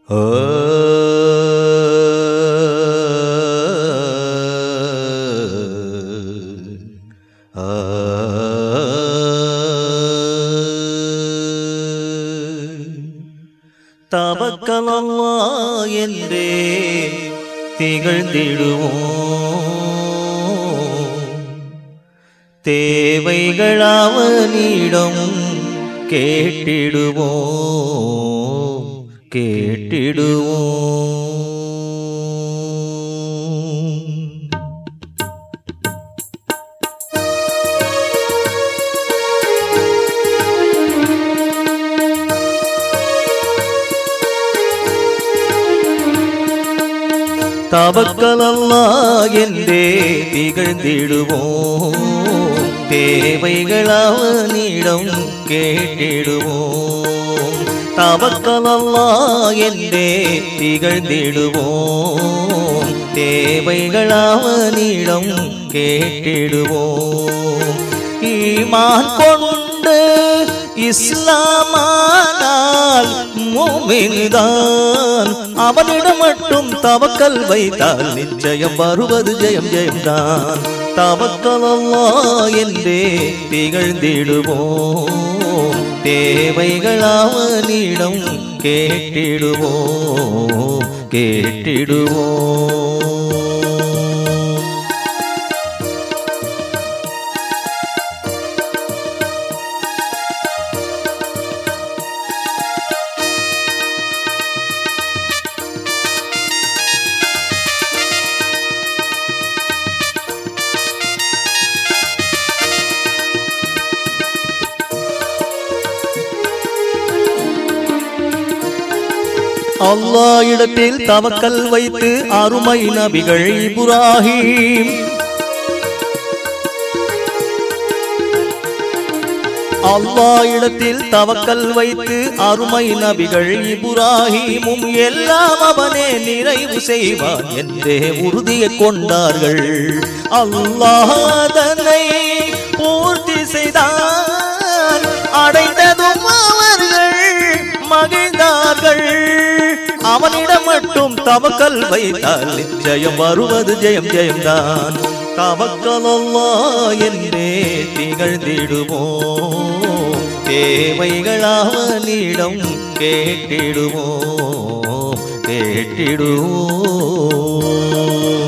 தவக்கலல்லா என்றே திகழ்ந்திடுவோம் தேவைகள் அவனிடம் கேட்டிடுவோம் கேட்டிடுவோம் தவக்கலல்லா என்றே திகழ்ந்திடுவோம் தேவைகள் அவனிடம் கேட்டிடுவோம் தவக்கலல்லா என்றே திகழ்ந்திடுவோம் தேவைகள் அவனிடம் கேட்டிடுவோம் ஈமான் கொண்டு இஸ்லாமானால் மூமின்தான் அவனிடம் மட்டும் தவக்கல் வைத்தால் நிச்சயம் வருவது ஜெயம் ஜெயம்தான் தவக்கலல்லா என்றே திகழ்ந்திடுவோம் தேவைகள் அவனிடம் கேட்டிடுவோம் கேட்டிடுவோம் அல்லாஹ் இடத்தில் தவக்கல் வைத்து அருமை நபிகள் இப்ராஹிம் அல்லாஹ் இடத்தில் தவக்கல் வைத்து அருமை நபிகள் இப்ராஹிமும் எல்லாம் அவனே நிறைவு செய்வான் என்றே உறுதியை கொண்டார்கள் அல்லாஹ் அதனை பூர்த்தி செய்தான் அடைந்ததும் அவர்கள் மகிழ்ந்தார்கள் அவனிடம் மட்டும் தவக்கல் வைத்தால் நிச்சயம் வருவது ஜெயம் ஜெயம்தான் தவக்கலல்லா என்றே திகழ்ந்திடுவோம் தேவைகள் அவனிடம் கேட்டிடுவோம் கேட்டிடுவோம்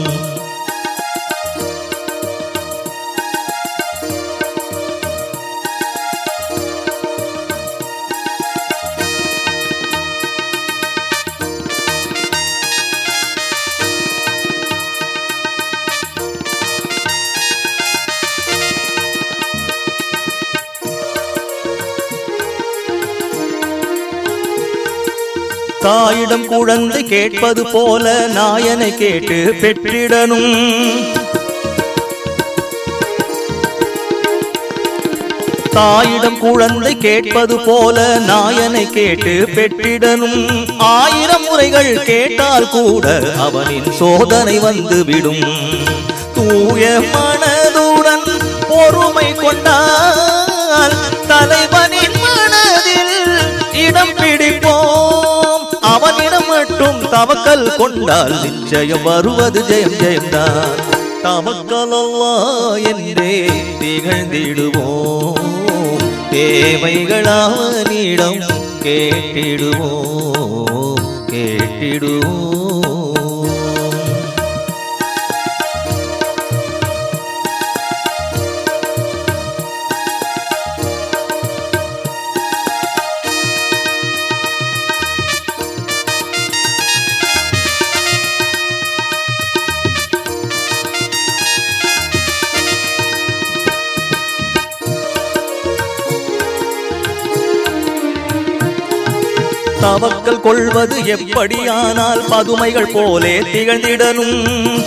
தாயிடம் குழந்தை கேட்பது போல நாயனை கேட்டு பெற்றிடனும் தாயிடம் குழந்தை கேட்பது போல நாயனை கேட்டு பெற்றிடனும் ஆயிரம் முறைகள் கேட்டால் கூட அவனின் சோதனை வந்துவிடும் தூய மனதுடன் பொறுமை கொண்டால் தலைவனின் மனதில் இடம் பிடிப்போம் அவனிடம் மட்டும் தவக்கல் கொண்டால் நிச்சயம் வருவது ஜெயம் ஜெயம்தான் தவக்கலல்லா என்றே திகழ்ந்திடுவோம் தேவைகள் அவனிடம் கேட்டிடுவோம் கேட்டிடுவோம் தவக்கல் கொள்வது எப்படியானால் பதுமைகள் போலே திகழ்ந்திடனும்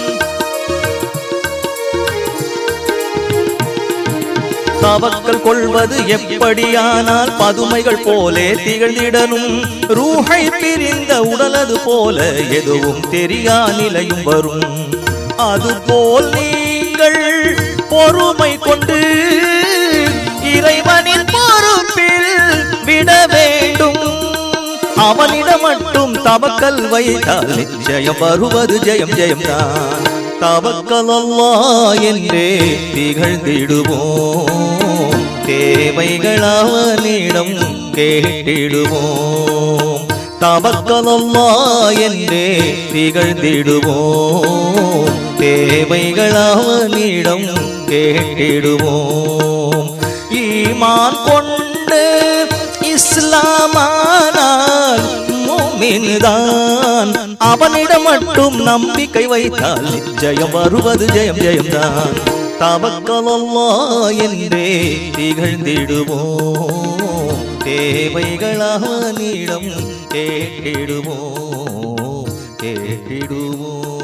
தவக்கல் கொள்வது எப்படியானால் பதுமைகள் போலே திகழ்ந்திடனும் ரூஹை பிரிந்த உடலது போல எதுவும் தெரியா நிலையும் வரும் அதுபோல் நீங்கள் பொறுமை கொண்டு இறைவனின் பொறுப்பில் விட வேண்டும் அவனிடம் மட்டும் தவக்கல் வைத்தால் நிச்சயம் வருவது ஜெயம் ஜெயம் தான் தவக்கல் அல்லா என்றே திகழ்ந்திடுவோம் தேவைகள் அவனிடம் கேட்டிடுவோம் தவக்கல் அல்லா என்றே திகழ்ந்திடுவோம் தேவைகள் அவனிடம் கேட்டிடுவோம் ஈமான் கொண்டு இஸ்லாமானால் மூமின்தான் அவனிடம் மட்டும் நம்பிக்கை வைத்தால் நிச்சயம் வருவது ஜெயம் ஜெயம்தான் தவக்கலல்லா என்றே திகழ்ந்திடுவோம் தேவைகள் அவனிடம் கேட்டிடுவோம் கேட்டிடுவோம்